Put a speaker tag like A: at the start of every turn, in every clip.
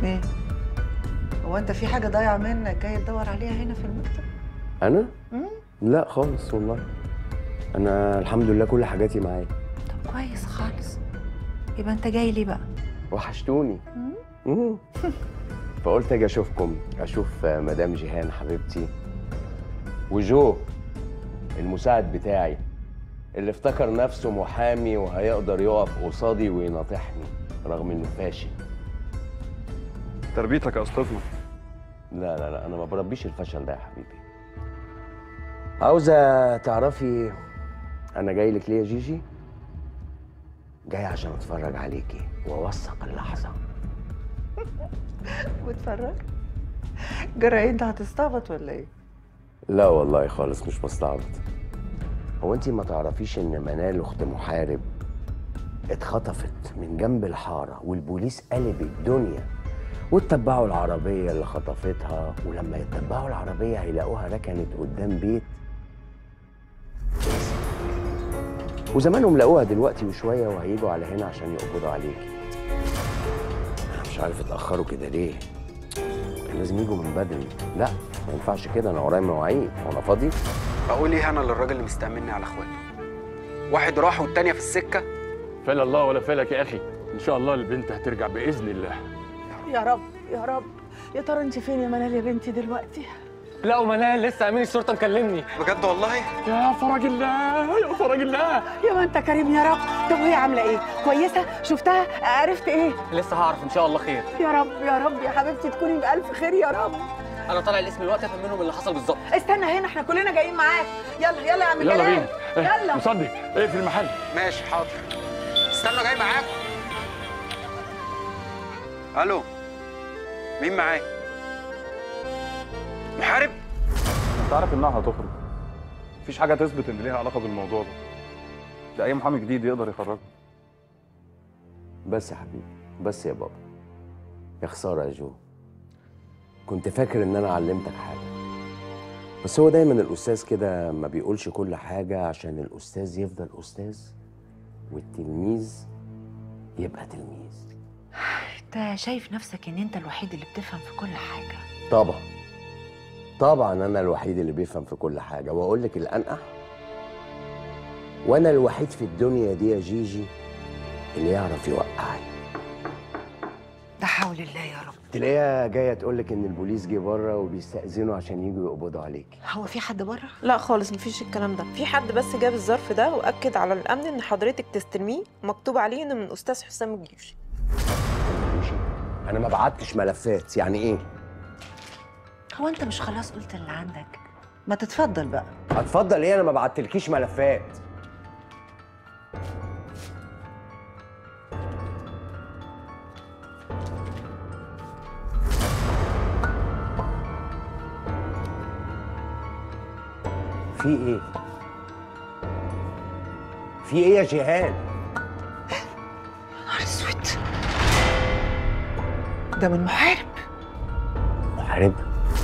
A: ايه هو انت في حاجه ضايعه منك جاي تدور عليها هنا في المكتب
B: انا
A: مم؟
B: لا خالص والله انا الحمد لله كل حاجاتي معايا
A: طب كويس خالص يبقى انت جاي ليه بقى
B: وحشتوني مم. فقلت اجي اشوفكم اشوف مدام جيهان حبيبتي وجو المساعد بتاعي اللي افتكر نفسه محامي وهيقدر يقف قصادي ويناطحني رغم انه فاشل
C: تربيتك يا استاذنا
B: لا لا لا انا ما بربيش الفشل ده يا حبيبي عاوزه تعرفي انا جاي لك ليه يا جيجي جاي عشان اتفرج عليكي واوثق اللحظه
A: واتفرج جرى ايه انت هتستعبط ولا ايه
B: لا والله خالص مش بستعبط هو انت ما تعرفيش ان منال اخت محارب اتخطفت من جنب الحاره والبوليس قلب الدنيا واتبعوا العربيه اللي خطفتها ولما يتبعوا العربيه هيلاقوها ركنت قدام بيت وزمانهم لقوها دلوقتي وشويه وهيجوا على هنا عشان يقبضوا عليكي انا مش عارف اتاخروا كده ليه كان لازم يجوا من بدري لا ما ينفعش كده انا ورايا مواعيد هو انا فاضي
D: اقول ايه انا للراجل اللي مستأمني على اخواته واحد راح والتانية في السكة
E: فلا الله ولا فلك يا اخي ان شاء الله البنت هترجع باذن الله
A: يا رب يا رب يا ترى انت فين يا منال يا بنتي دلوقتي
F: لا ومنال لسه امين الشرطه مكلمني
D: بجد والله
E: يا فرج الله يا فرج الله
A: يا ما انت كريم يا رب طب وهي عامله ايه كويسه شفتها عرفت ايه
F: لسه هعرف ان شاء الله خير
A: يا رب يا رب يا حبيبتي تكوني بألف خير يا رب
F: انا طالع الاسم الوقت افهم منهم اللي حصل بالظبط
A: استنى هنا احنا كلنا جايين معاك يلا يلا يا عم
E: يلا
A: جلال
E: بينا إيه،
A: يلا.
E: مصدق ايه في المحل
D: ماشي حاضر استنوا جاي معاكم الو مين معايا محارب
C: انت عارف انها هتخرج مفيش حاجه تثبت ان ليها علاقه بالموضوع ده ده اي محامي جديد يقدر يخرجها
B: بس يا حبيبي بس يا بابا يا خساره يا جو كنت فاكر ان انا علمتك حاجه بس هو دايما الاستاذ كده ما بيقولش كل حاجه عشان الاستاذ يفضل استاذ والتلميذ يبقى تلميذ
A: انت شايف نفسك ان انت الوحيد اللي بتفهم في كل حاجه
B: طبعا طبعا انا الوحيد اللي بيفهم في كل حاجه واقول لك الانقح وانا الوحيد في الدنيا دي يا جيجي اللي يعرف يوقعني
A: ده حول الله يا رب
B: تلاقيها جايه تقول لك ان البوليس جه بره وبيستاذنوا عشان يجوا يقبضوا عليكي
A: هو في حد بره
G: لا خالص مفيش الكلام ده في حد بس جاب الظرف ده واكد على الامن ان حضرتك تستلميه مكتوب عليه انه من استاذ حسام الجيوشي
B: ماشي انا ما بعتش ملفات يعني ايه
A: هو انت مش خلاص قلت اللي عندك ما تتفضل بقى
B: اتفضل ايه انا ما بعتلكيش ملفات في ايه في ايه يا جيهان
A: نهار اسود ده من محارب
B: محارب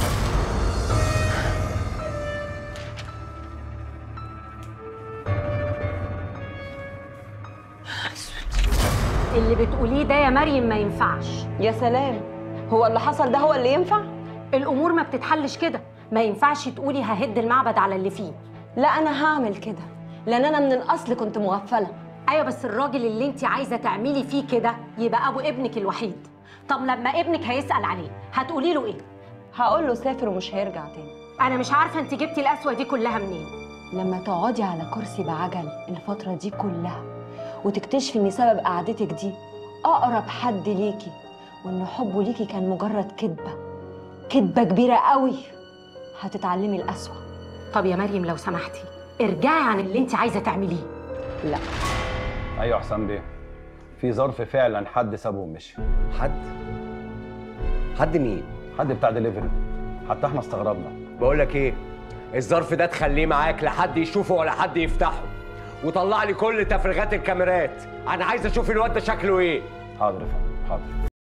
H: اللي بتقوليه ده يا مريم ما ينفعش
G: يا سلام هو اللي حصل ده هو اللي ينفع
H: الامور ما بتتحلش كده ما ينفعش تقولي ههد المعبد على اللي فيه
G: لا انا هعمل كده لان انا من الاصل كنت مغفله
H: ايوه بس الراجل اللي انت عايزه تعملي فيه كده يبقى ابو ابنك الوحيد طب لما ابنك هيسال عليه هتقولي له ايه
G: هقول له سافر ومش هيرجع تاني
H: انا مش عارفه انت جبتي القسوه دي كلها منين
G: لما تقعدي على كرسي بعجل الفتره دي كلها وتكتشفي ان سبب قعدتك دي اقرب حد ليكي وان حبه ليكي كان مجرد كذبه كذبه كبيره قوي هتتعلمي القسوه
H: طب يا مريم لو سمحتي ارجعي عن اللي انت عايزه تعمليه
G: لا
C: ايوه حسام بيه في ظرف فعلا حد سابه ومشي
B: حد حد مين
C: حد بتاع دليفري حتى احنا استغربنا
B: بقول لك ايه الظرف ده تخليه معاك لا حد يشوفه ولا حد يفتحه وطلع لي كل تفريغات الكاميرات انا عايز اشوف الواد ده شكله ايه
C: حاضر يا فندم حاضر